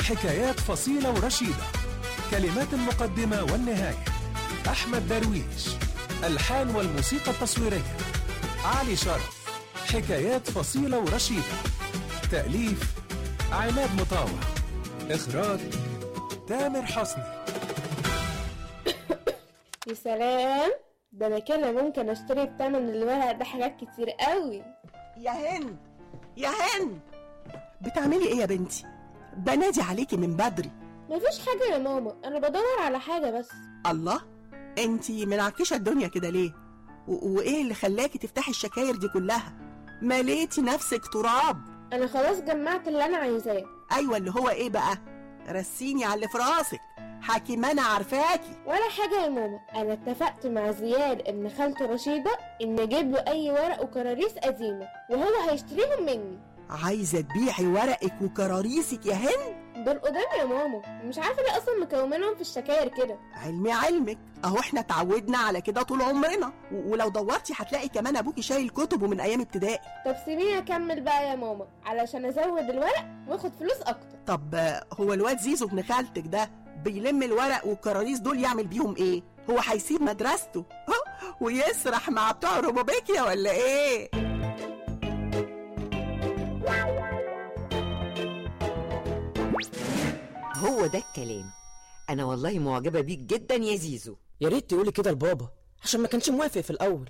حكايات فصيلة ورشيدة كلمات المقدمة والنهاية أحمد درويش الحان والموسيقى التصويرية علي شرف حكايات فصيلة ورشيدة تأليف عماد مطاوع إخراج تامر حسني يا سلام ده انا كده ممكن اشتري بتمن الورق ده حاجات كتير قوي يا هند يا هند بتعملي ايه يا بنتي بنادي عليكي من بدري مفيش حاجة يا ماما انا بدور على حاجة بس الله انتي منعكشه الدنيا كده ليه و- وايه اللي خلاكي تفتحي الشكاير دي كلها مليتي نفسك تراب انا خلاص جمعت اللي انا عايزاه ايوه اللي هو ايه بقى رسيني على اللي في راسك حكي ما انا عارفاكي ولا حاجة يا ماما انا اتفقت مع زياد ابن خالته رشيدة ان اجيب له اي ورق وكراريس قديمة وهو هيشتريهم مني عايزه تبيعي ورقك وكراريسك يا هند دول قدام يا ماما مش عارفة ليه اصلا مكومينهم في الشكاير كده علمي علمك اهو احنا اتعودنا على كده طول عمرنا و- ولو دورتي هتلاقي كمان ابوكي شايل كتبه من ايام ابتدائي طب سيبيني اكمل بقى يا ماما علشان ازود الورق واخد فلوس اكتر طب آه، هو الواد زيزو ابن خالتك ده بيلم الورق والكراريس دول يعمل بيهم ايه هو هيسيب مدرسته ها، ويسرح مع بتوع روبوبيكيا ولا ايه هو ده الكلام انا والله معجبه بيك جدا يا زيزو يا ريت تقولي كده لبابا عشان ما كانش موافق في الاول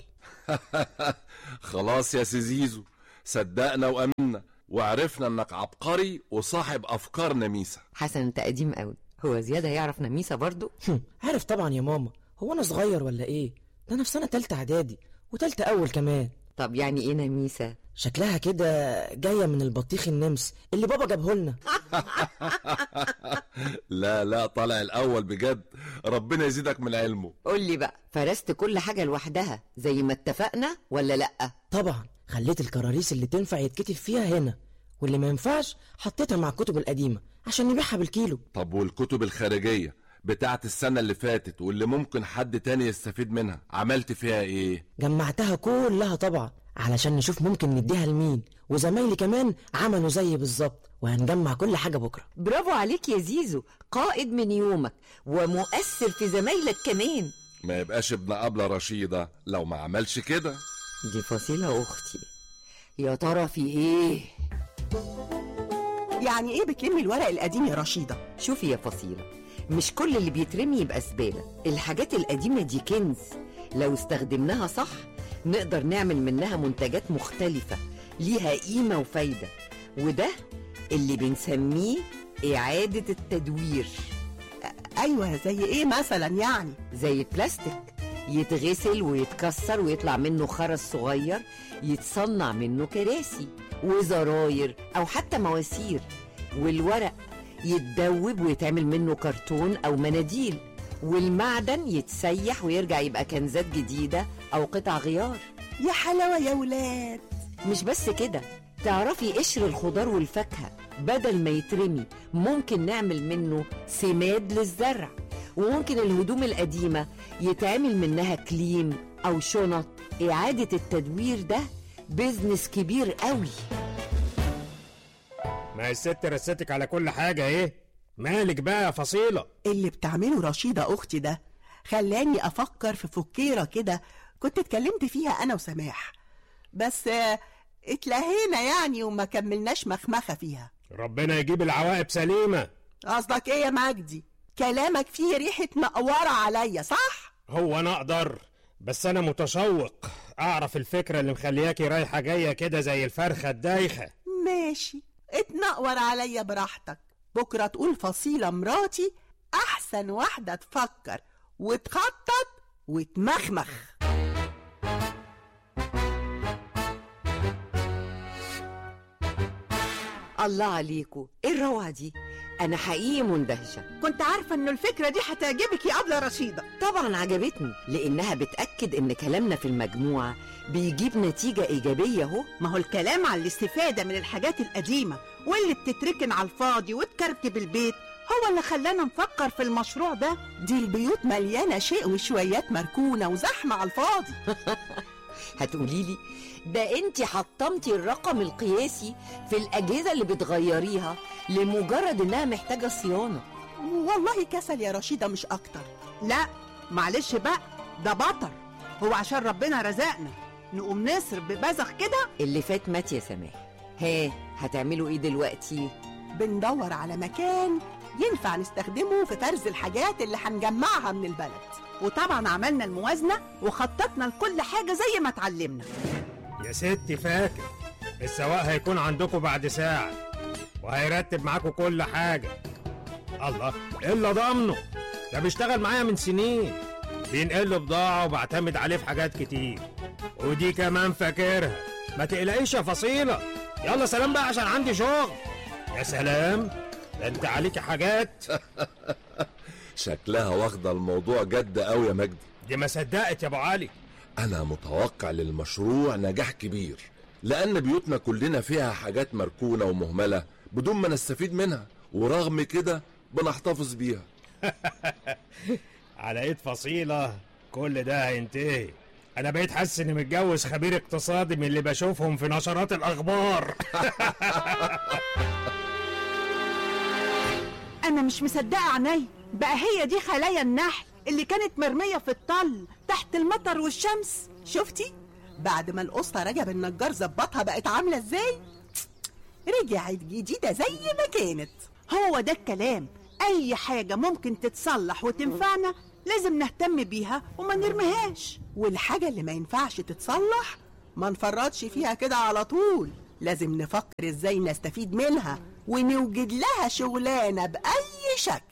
خلاص يا سيزيزو صدقنا وامنا وعرفنا انك عبقري وصاحب افكار نميسه حسن انت قديم قوي هو زياد هيعرف نميسه برضو هم، عارف طبعا يا ماما هو انا صغير ولا ايه ده انا في سنه تالتة اعدادي وتالتة اول كمان طب يعني ايه نميسه شكلها كده جايه من البطيخ النمس اللي بابا جابه لنا لا لا طالع الاول بجد ربنا يزيدك من علمه قول لي بقى فرست كل حاجه لوحدها زي ما اتفقنا ولا لا طبعا خليت الكراريس اللي تنفع يتكتب فيها هنا واللي ما ينفعش حطيتها مع الكتب القديمه عشان نبيعها بالكيلو طب والكتب الخارجيه بتاعت السنه اللي فاتت واللي ممكن حد تاني يستفيد منها عملت فيها ايه جمعتها كلها طبعا علشان نشوف ممكن نديها لمين وزمايلي كمان عملوا زيي بالظبط وهنجمع كل حاجه بكره برافو عليك يا زيزو قائد من يومك ومؤثر في زمايلك كمان ما يبقاش ابن ابله رشيده لو ما عملش كده دي فصيله اختي يا ترى في ايه يعني ايه بتلمي الورق القديم يا رشيده شوفي يا فصيلة مش كل اللي بيترمي يبقى زبالة الحاجات القديمة دي كنز لو استخدمناها صح نقدر نعمل منها منتجات مختلفة ليها قيمة وفايدة وده اللي بنسميه إعادة التدوير ايوه زي ايه مثلا يعني زي البلاستيك يتغسل ويتكسر ويطلع منه خرز صغير يتصنع منه كراسي وزراير أو حتى مواسير والورق يتدوب ويتعمل منه كرتون أو مناديل والمعدن يتسيح ويرجع يبقى كنزات جديدة أو قطع غيار يا حلاوه يا ولاد مش بس كده تعرفي قشر الخضار والفاكهة بدل ما يترمي ممكن نعمل منه سماد للزرع وممكن الهدوم القديمة يتعمل منها كليم أو شنط إعادة التدوير ده بيزنس كبير قوي ما الست رستك على كل حاجة ايه مالك بقى يا فصيلة اللي بتعمله رشيدة أختي ده خلاني أفكر في فكيرة كده كنت اتكلمت فيها أنا وسماح بس آه، اتلهينا يعني وما كملناش مخمخة فيها ربنا يجيب العواقب سليمة قصدك إيه يا مجدي؟ كلامك فيه ريحة مقورة عليا صح؟ هو انا اقدر بس انا متشوق اعرف الفكرة اللي مخلياكي رايحة جاية كده زي الفرخة الدايخة ماشي اتنقور عليا براحتك بكرة تقول فصيلة مراتي أحسن واحدة تفكر وتخطط وتمخمخ الله عليكم ايه الروعة دي انا حقيقي مندهشة كنت عارفة إنه الفكرة دي هتعجبك يا أبلة رشيدة طبعا عجبتني لانها بتأكد ان كلامنا في المجموعة بيجيب نتيجة ايجابية اهو ما هو الكلام على الاستفادة من الحاجات القديمة واللي بتتركن على الفاضي وتكركب البيت هو اللي خلانا نفكر في المشروع ده دي البيوت مليانة شيء وشويات مركونة وزحمة على الفاضي هتقولي لي ده انت حطمتي الرقم القياسي في الاجهزه اللي بتغيريها لمجرد انها محتاجه صيانه والله كسل يا رشيدة مش أكتر لا معلش بقى ده بطر هو عشان ربنا رزقنا نقوم نصرف ببذخ كده اللي فات مات يا سماح ها هتعملوا ايه دلوقتي بندور على مكان ينفع نستخدمه في فرز الحاجات اللي هنجمعها من البلد وطبعا عملنا الموازنة وخططنا لكل حاجة زي ما اتعلمنا يا ستي فاكر السواق هيكون عندكم بعد ساعة وهيرتب معاكم كل حاجة الله إلا ضامنه ده بيشتغل معايا من سنين بينقل له بضاعة وبعتمد عليه في حاجات كتير ودي كمان فاكرها ما تقلقيش يا فصيلة يلا سلام بقى عشان عندي شغل يا سلام ده انت عليكي حاجات شكلها واخدة الموضوع جد قوي يا مجدي دي ما صدقت يا ابو علي أنا متوقع للمشروع نجاح كبير لأن بيوتنا كلنا فيها حاجات مركونة ومهملة بدون ما نستفيد منها ورغم كده بنحتفظ بيها على ايد فصيلة كل ده هينتهي انا بقيت حاسس اني متجوز خبير اقتصادي من اللي بشوفهم في نشرات الاخبار أنا مش مصدقة عيني بقى هي دي خلايا النحل اللي كانت مرمية في الطل تحت المطر والشمس شفتي بعد ما القسطة رجب النجار ظبطها بقت عاملة ازاي رجعت جديدة زي ما كانت هو ده الكلام أي حاجة ممكن تتصلح وتنفعنا لازم نهتم بيها وما نرميهاش والحاجة اللي ما ينفعش تتصلح ما نفرطش فيها كده على طول لازم نفكر ازاي نستفيد منها ونوجد لها شغلانة بأي شكل